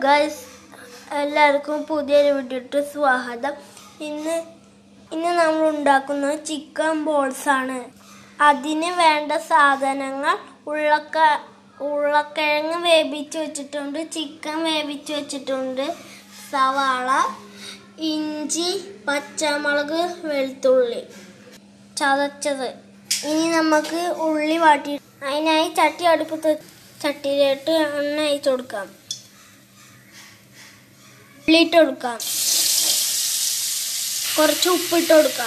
guys എല്ലാവർക്കും പുതിയൊരു വീഡിയോട്ട് സ്വാഗതം ഇന്ന് ഇന്ന് നമ്മൾ ഉണ്ടാക്കുന്നത് ചിക്കൻ ബോൾസ് ആണ് അതിന് വേണ്ട സാധനങ്ങൾ ഉള്ളക്ക ഉള്ളക്കിഴങ്ങ് വേവിച്ച് വെച്ചിട്ടുണ്ട് ചിക്കൻ വേവിച്ച് വെച്ചിട്ടുണ്ട് സവാള ഇഞ്ചി പച്ചമുളക് വെളുത്തുള്ളി ചതച്ചത് ഇനി നമുക്ക് ഉള്ളി വാട്ടി അതിനായി ചട്ടി അടുപ്പത്ത് ചട്ടിയിലിട്ട് എണ്ണ അയച്ചു കൊടുക്കാം ഉള്ളിയിട്ട് കൊടുക്കാം കുറച്ച് ഉപ്പിട്ട് കൊടുക്കാം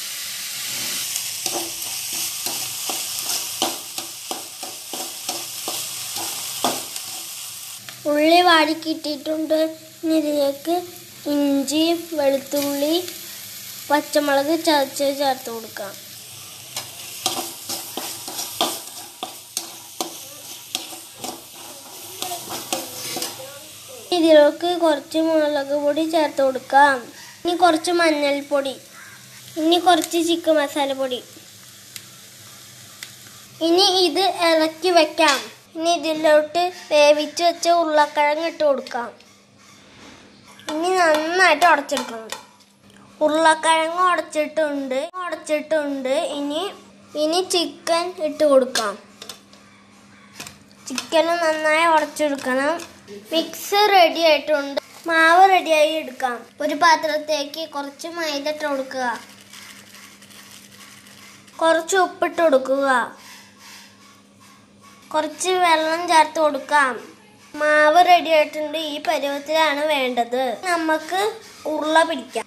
ഉള്ളി വാടി കിട്ടിയിട്ടുണ്ട് ഇനി ഇതിലേക്ക് ഇഞ്ചി വെളുത്തുള്ളി പച്ചമുളക് ചതച്ച് ചേർത്ത് കൊടുക്കാം ഇതിലേക്ക് കുറച്ച് മുളക് പൊടി ചേർത്ത് കൊടുക്കാം ഇനി കുറച്ച് മഞ്ഞൾപ്പൊടി ഇനി കുറച്ച് ചിക്കൻ മസാലപ്പൊടി ഇനി ഇത് ഇളക്കി വെക്കാം ഇനി ഇതിലോട്ട് വേവിച്ച് വെച്ച ഉരുളക്കിഴങ്ങ് ഇട്ട് കൊടുക്കാം ഇനി നന്നായിട്ട് ഉടച്ചെടുക്കണം ഉരുളക്കിഴങ്ങ് ഉടച്ചിട്ടുണ്ട് ഉടച്ചിട്ടുണ്ട് ഇനി ഇനി ചിക്കൻ ഇട്ട് കൊടുക്കാം ചിക്കൻ നന്നായി ഉടച്ചെടുക്കണം മിക്സ് റെഡി ആയിട്ടുണ്ട് മാവ് റെഡിയായി എടുക്കാം ഒരു പാത്രത്തേക്ക് കുറച്ച് മൈദ ഇട്ട് കൊടുക്കുക കുറച്ച് ഉപ്പിട്ട് കൊടുക്കുക കുറച്ച് വെള്ളം ചേർത്ത് കൊടുക്കാം മാവ് റെഡി ആയിട്ടുണ്ട് ഈ പരുവത്തിലാണ് വേണ്ടത് നമുക്ക് ഉരുള പിടിക്കാം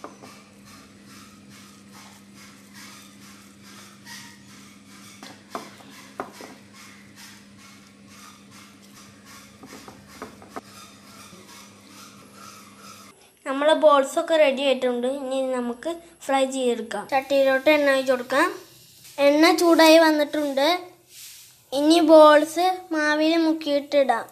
നമ്മളെ ബോൾസ് ഒക്കെ റെഡി ആയിട്ടുണ്ട് ഇനി നമുക്ക് ഫ്രൈ ചെയ്തെടുക്കാം ചട്ടിയിലോട്ട് എണ്ണ ഒഴിച്ച് കൊടുക്കാം എണ്ണ ചൂടായി വന്നിട്ടുണ്ട് ഇനി ബോൾസ് മാവിൽ മുക്കിയിട്ടിടാം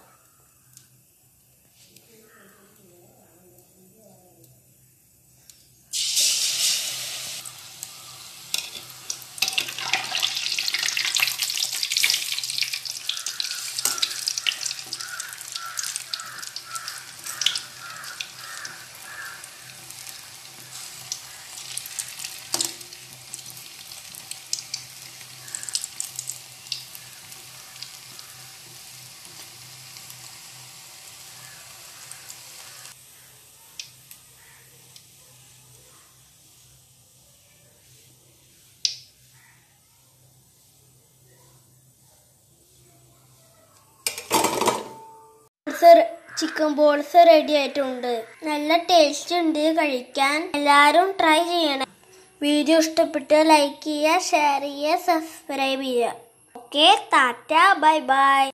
ചിക്കൻ ബോൾസ് റെഡി ആയിട്ടുണ്ട് നല്ല ടേസ്റ്റ് ഉണ്ട് കഴിക്കാൻ എല്ലാവരും ട്രൈ ചെയ്യണം വീഡിയോ ഇഷ്ടപ്പെട്ട് ലൈക്ക് ചെയ്യുക ഷെയർ ചെയ്യുക സബ്സ്ക്രൈബ് ചെയ്യുക ഓക്കെ ടാറ്റ ബൈ ബൈ